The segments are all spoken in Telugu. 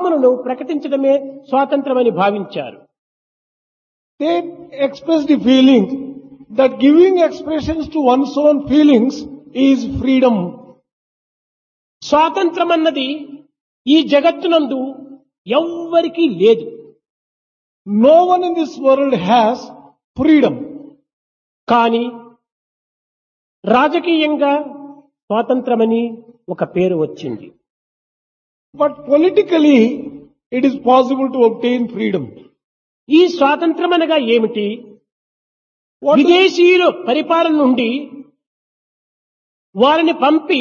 భావములను ప్రకటించడమే స్వాతంత్రమని భావించారు They expressed the feeling that giving expressions to one's own feelings is freedom. స్వాతంత్రం అన్నది ఈ జగత్తునందు ఎవ్వరికీ లేదు No one in this world has freedom. కానీ రాజకీయంగా స్వాతంత్రమని ఒక పేరు వచ్చింది But politically, it is possible to obtain freedom. ఈ స్వాతంత్రం అనగా ఏమిటి What is, విదేశీయుల పరిపాలన నుండి వారిని పంపి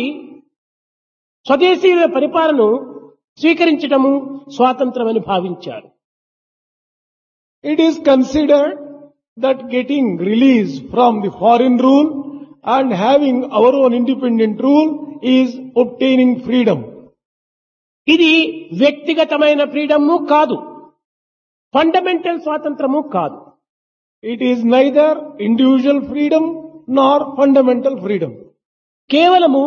స్వదేశీయుల పరిపాలనను స్వీకరించడము స్వాతంత్రమని భావించారు it is considered that getting release from the foreign rule and having our own independent rule is obtaining freedom. ఇది వ్యక్తిగతమైన ఫ్రీడము కాదు ఫండమెంటల్ స్వాతంత్రము కాదు It is neither individual freedom nor fundamental freedom. కేవలము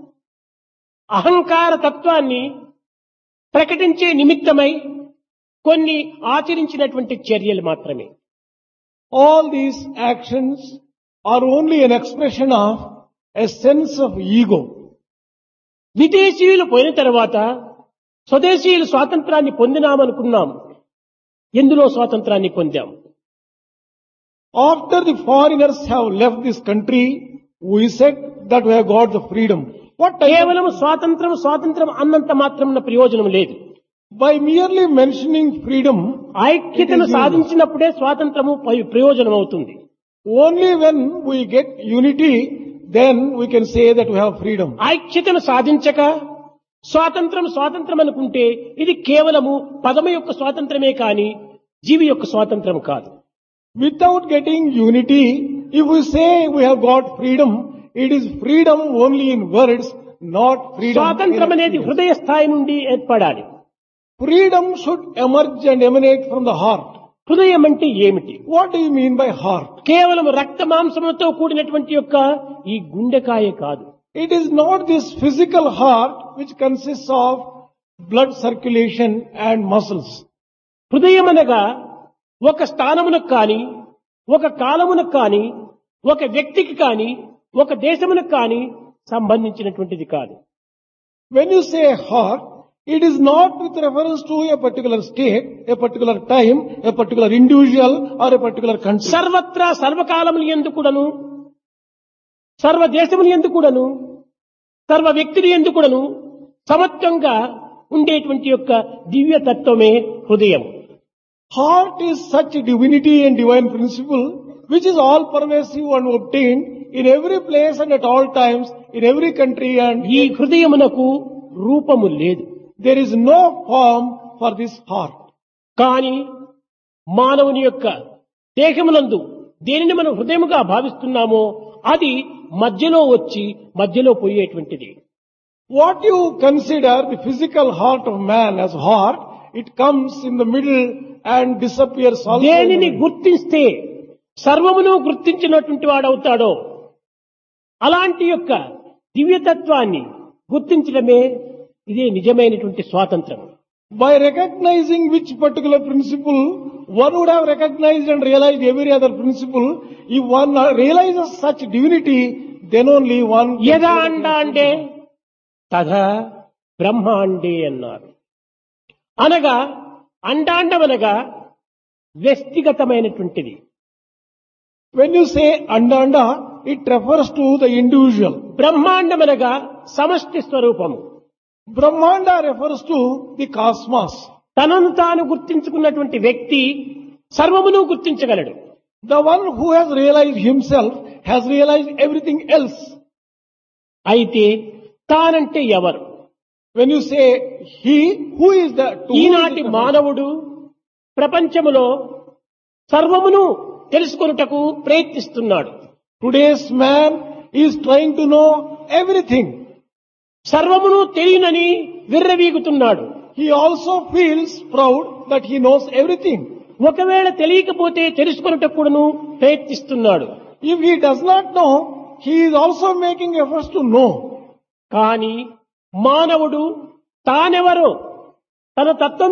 అహంకార తత్వాన్ని ప్రకటించే నిమిత్తమై కొన్ని ఆచరించినటువంటి చర్యలు మాత్రమే All these actions are only an expression of a sense of ego. విదేశీయులు పోయిన తర్వాత స్వదేశీయులు స్వాతంత్రాన్ని పొందినామనుకున్నాం ఎందులో స్వాతంత్రాన్ని పొందాం After the foreigners have left this country, we said that we have got the freedom. What type of- కేవలం స్వాతంత్రం స్వాతంత్రం అన్నంత మాత్రం ప్రయోజనం లేదు by merely mentioning freedom, ఐక్యతను సాధించినప్పుడే స్వాతంత్రము పై- ప్రయోజనం అవుతుంది only when we get unity, then we can say that we have freedom. ఐక్యతను సాధించక స్వాతంత్రం స్వాతంత్రం అనుకుంటే ఇది కేవలము పదము యొక్క స్వాతంత్రమే కాని జీవి యొక్క స్వాతంత్రం కాదు Without getting unity, if we say we have got freedom, it is freedom only in words, not freedom. in స్వాతంత్రం అనేది experience. హృదయ స్థాయి నుండి ఏర్పడాలి Freedom should emerge and emanate from the heart. హృదయం అంటే ఏమిటి What do you mean by heart? కేవలం రక్త మాంసములతో కూడినటువంటి యొక్క ఈ గుండెకాయ కాదు It is not this physical heart which consists of blood circulation and muscles. హృదయం అనగా ఒక స్థానమునకు కాని ఒక కాలమునకు కాని ఒక వ్యక్తికి కాని ఒక దేశమునకు కాని సంబంధించినటువంటిది కాదు When you say heart, it is not with reference to a particular state, a particular time, a particular individual or a particular country. సర్వత్రా సర్వకాలములు ఎందుకుడను సర్వ దేశములు ఎందుకుడను సర్వ వ్యక్తులు ఎందుకుడను సమత్వంగా ఉండేటువంటి యొక్క దివ్య తత్వమే హృదయం Heart is such a divinity and divine principle which is all pervasive and obtained in every place and at all times, in every country and ఈ హృదయమునకు రూపము లేదు there is no form for this heart. కానీ మానవుని యొక్క దేహమునందు దేనిని మనం హృదయముగా భావిస్తున్నామో అది మధ్యలో వచ్చి మధ్యలో పోయేటువంటిది What you consider the physical heart of man as heart, it comes in the middle and disappears also. in the దేనిని middle. గుర్తిస్తే సర్వమును గుర్తించినటువంటి వాడవుతాడో అలాంటి యొక్క దివ్యతత్వాన్ని గుర్తించడమే ఇదే నిజమైనటువంటి స్వాతంత్రం By recognizing which particular principle, one would have recognized and realized every other principle. If one realizes such divinity, then only one. can యదా say that అండ he is అంటే తథా బ్రహ్మాండే అన్నారు అనగా అండాండమనగా వ్యక్తిగతమైనటువంటిది When you say anda anda, it refers to the individual. బ్రహ్మాండమనగా సమష్టి స్వరూపము Brahmanda refers to the cosmos. తనను తాను గుర్తించుకున్నటువంటి వ్యక్తి సర్వమును గుర్తించగలడు The one who has realized himself has realized everything else. అయితే తానంటే ఎవరు When you say he, who is the to whom is ఈనాటి it మానవుడు ప్రపంచములో సర్వమును తెలుసుకొనుటకు ప్రయత్నిస్తున్నాడు Today's man is trying to know everything. సర్వమును తెలియనని విర్రవీగుతున్నాడు He also feels proud that he knows everything. ఒకవేళ తెలియకపోతే తెలుసుకొనుటకు కూడాను ప్రయత్నిస్తున్నాడు If he does not know, he is also making efforts to know. కానీ మానవుడు తానెవరో తన తత్వం